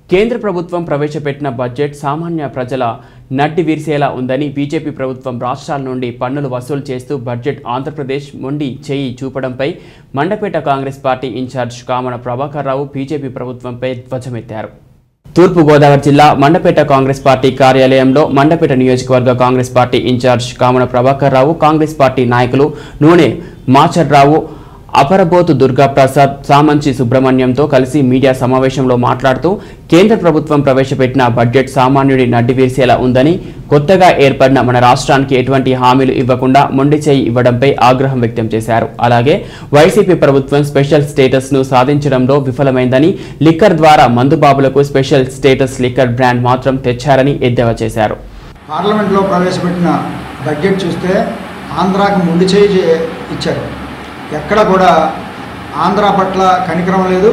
కేంద్ర ప్రభుత్వం ప్రవేశపెట్టిన బడ్జెట్ సామాన్య ప్రజల నడ్డి విరిసేలా ఉందని బీజేపీ ప్రభుత్వం రాష్ట్రాల నుండి పన్నులు వసూలు చేస్తూ బడ్జెట్ ఆంధ్రప్రదేశ్ మొండి చేయి చూపడంపై మండపేట కాంగ్రెస్ పార్టీ ఇన్ఛార్జ్ కామన ప్రభాకర్ రావు బీజేపీ ప్రభుత్వంపై ధ్వజమెత్తారు తూర్పుగోదావరి జిల్లా మండపేట కాంగ్రెస్ పార్టీ కార్యాలయంలో మండపేట నియోజకవర్గ కాంగ్రెస్ పార్టీ ఇన్ఛార్జ్ కామన ప్రభాకర్ రావు కాంగ్రెస్ పార్టీ నాయకులు నూనె మాచర్రావు అపరబోతు దుర్గా ప్రసాద్ సామంచి సుబ్రహ్మణ్యంతో కలిసి మీడియా సమావేశంలో మాట్లాడుతూ కేంద్ర ప్రభుత్వం ప్రవేశపెట్టిన బడ్జెట్ సామాన్యుడి నడ్డి విరిసేలా ఉందని కొత్తగా ఏర్పడిన మన రాష్ట్రానికి ఎటువంటి హామీలు ఇవ్వకుండా మొండి చేయి ఇవ్వడంపై ఆగ్రహం వ్యక్తం చేశారు అలాగే వైసీపీ ప్రభుత్వం స్పెషల్ స్టేటస్ ను సాధించడంలో విఫలమైందని లిక్కర్ ద్వారా మందుబాబులకు స్పెషల్ స్టేటస్ లిక్కర్ బ్రాండ్ మాత్రం తెచ్చారని ఎద్దేవా చేశారు పార్లమెంట్లో ప్రవేశపెట్టిన బడ్జెట్ చూస్తే ఆంధ్రాకి ముందు చేయి చే- ఇచ్చారు ఎక్కడ కూడా ఆంధ్ర పట్ల కనికరం లేదు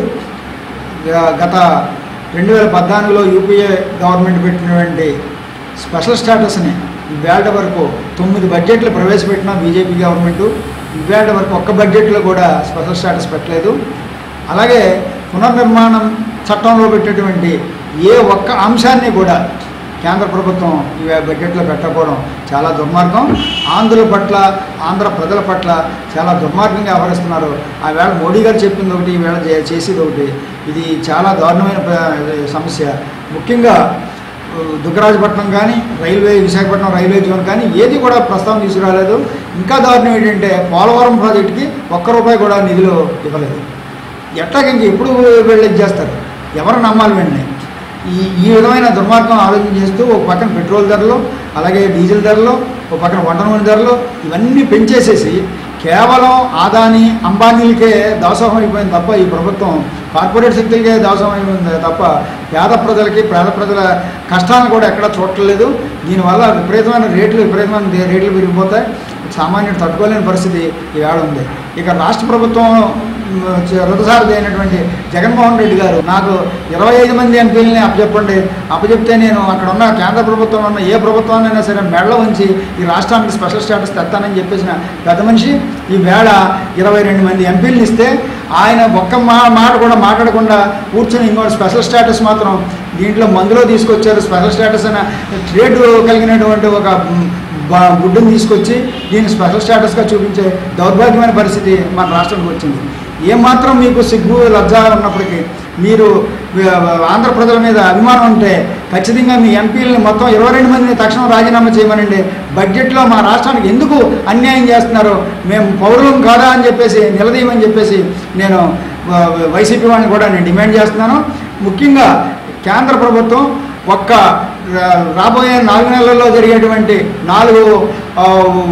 గ- గత రెండు వేల పద్నాలుగులో యూపీఏ గవర్నమెంట్ పెట్టినటువంటి స్పెషల్ స్టేటస్ని ఇవాళ వరకు తొమ్మిది బడ్జెట్లు ప్రవేశపెట్టిన బీజేపీ గవర్నమెంటు ఇవాళ వరకు ఒక్క బడ్జెట్లో కూడా స్పెషల్ స్టేటస్ పెట్టలేదు అలాగే పునర్నిర్మాణం చట్టంలో పెట్టేటువంటి ఏ ఒక్క అంశాన్ని కూడా కేంద్ర ప్రభుత్వం ఈ బడ్జెట్లో పెట్టకపోవడం చాలా దుర్మార్గం ఆంధ్రుల పట్ల ఆంధ్ర ప్రజల పట్ల చాలా దుర్మార్గంగా వ్యవహరిస్తున్నారు ఆ వేళ మోడీ గారు చెప్పింది ఒకటి ఈ వేళ చే- చేసేది ఒకటి ఇది చాలా దారుణమైన ప- సమస్య ముఖ్యంగా ఉ, దుగ్గరాజపట్నం కానీ రైల్వే విశాఖపట్నం రైల్వే జోన్ కానీ ఏది కూడా ప్రస్తావన తీసుకురాలేదు ఇంకా దారుణం ఏంటంటే పోలవరం ప్రాజెక్టుకి ఒక్క రూపాయి కూడా నిధులు ఇవ్వలేదు ఎట్లాగ ఇంక ఎప్పుడు వెళ్ళి చేస్తారు ఎవరు నమ్మాలి వెంటనే ఈ ఈ విధమైన దుర్మార్గం ఆలోచన చేస్తూ ఒక పక్కన పెట్రోల్ ధరలు అలాగే డీజిల్ ధరలు ఒక పక్కన వంట నూనె ధరలు ఇవన్నీ పెంచేసేసి కేవలం ఆదాని అంబానీలకే దాసోహం అయిపోయింది తప్ప ఈ ప్రభుత్వం కార్పొరేట్ శక్తులకే దాసోహం అయిపోయింది తప్ప పేద ప్రజలకి పేద ప్రజల కష్టాలను కూడా ఎక్కడా చూడట్లేదు దీనివల్ల విపరీతమైన రేట్లు విపరీతమైన దే- రేట్లు పెరిగిపోతాయి సామాన్యుడు తట్టుకోలేని పరిస్థితి ఈవేళ ఉంది ఇక రాష్ట్ర ప్రభుత్వం మ్, చ- రథసారథి అయినటువంటి జగన్మోహన్ రెడ్డి గారు నాకు ఇరవై ఐదు మంది ఎంపీలని అప్పచెప్పండి అప్పచెప్తే నేను అక్కడ ఉన్న కేంద్ర ప్రభుత్వం ఉన్న ఏ ప్రభుత్వాన్నైనా సరే మెడలో ఉంచి ఈ రాష్ట్రానికి స్పెషల్ స్టేటస్ తెస్తానని చెప్పేసిన పెద్ద మనిషి ఈ వేళ ఇరవై రెండు మంది ఎంపీలను ఇస్తే ఆయన ఒక్క మా మాట కూడా మాట్లాడకుండా కూర్చొని ఇంకోటి స్పెషల్ స్టేటస్ మాత్రం దీంట్లో మందులో తీసుకొచ్చారు స్పెషల్ స్టేటస్ అనే ట్రేడ్ కలిగినటువంటి ఒక మ్, బా- గుడ్డును తీసుకొచ్చి దీన్ని స్పెషల్ స్టేటస్గా చూపించే దౌర్భాగ్యమైన పరిస్థితి మన రాష్ట్రానికి వచ్చింది ఏమాత్రం మీకు సిగ్గు లజ్జ ఉన్నప్పటికీ మీరు వ- ఆంధ్ర ప్రజల మీద అభిమానం ఉంటే ఖచ్చితంగా మీ ఎంపీలని మొత్తం ఇరవై రెండు మందిని తక్షణం రాజీనామా చేయమనండి బడ్జెట్లో మా రాష్ట్రానికి ఎందుకు అన్యాయం చేస్తున్నారు మేము పౌరులం కాదా అని చెప్పేసి నిలదీయమని చెప్పేసి నేను వ- వైసీపీ వాడిని కూడా నేను డిమాండ్ చేస్తున్నాను ముఖ్యంగా కేంద్ర ప్రభుత్వం ఒక్క రా- రాబోయే నాలుగు నెలల్లో జరిగేటువంటి నాలుగు ఆ,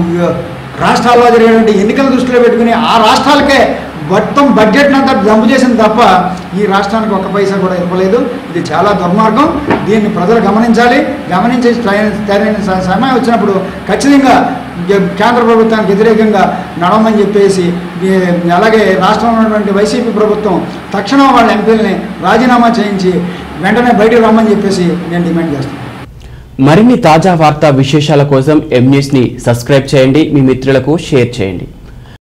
రాష్ట్రాల్లో జరిగేటువంటి ఎన్నికల దృష్టిలో పెట్టుకుని ఆ రాష్ట్రాలకే మొత్తం బడ్జెట్ అంతా జంపు చేసింది తప్ప ఈ రాష్ట్రానికి ఒక్క పైసా కూడా ఇవ్వలేదు ఇది చాలా దుర్మార్గం దీన్ని ప్రజలు గమనించాలి గమనించి తగిన- తగిన స- సమయం వచ్చినప్పుడు ఖచ్చితంగా ఇక కేంద్ర ప్రభుత్వానికి వ్యతిరేకంగా నడవమని చెప్పేసి ఈ- అలాగే రాష్ట్రంలో ఉన్నటువంటి వైసీపీ ప్రభుత్వం తక్షణం వాళ్ళ ఎంపీలని రాజీనామా చేయించి వెంటనే బయటకు రమ్మని చెప్పేసి నేను డిమాండ్ చేస్తాను మరిన్ని తాజా వార్తా విశేషాల కోసం ఎం న్యూస్ని సబ్స్క్రైబ్ చేయండి మీ మిత్రులకు షేర్ చేయండి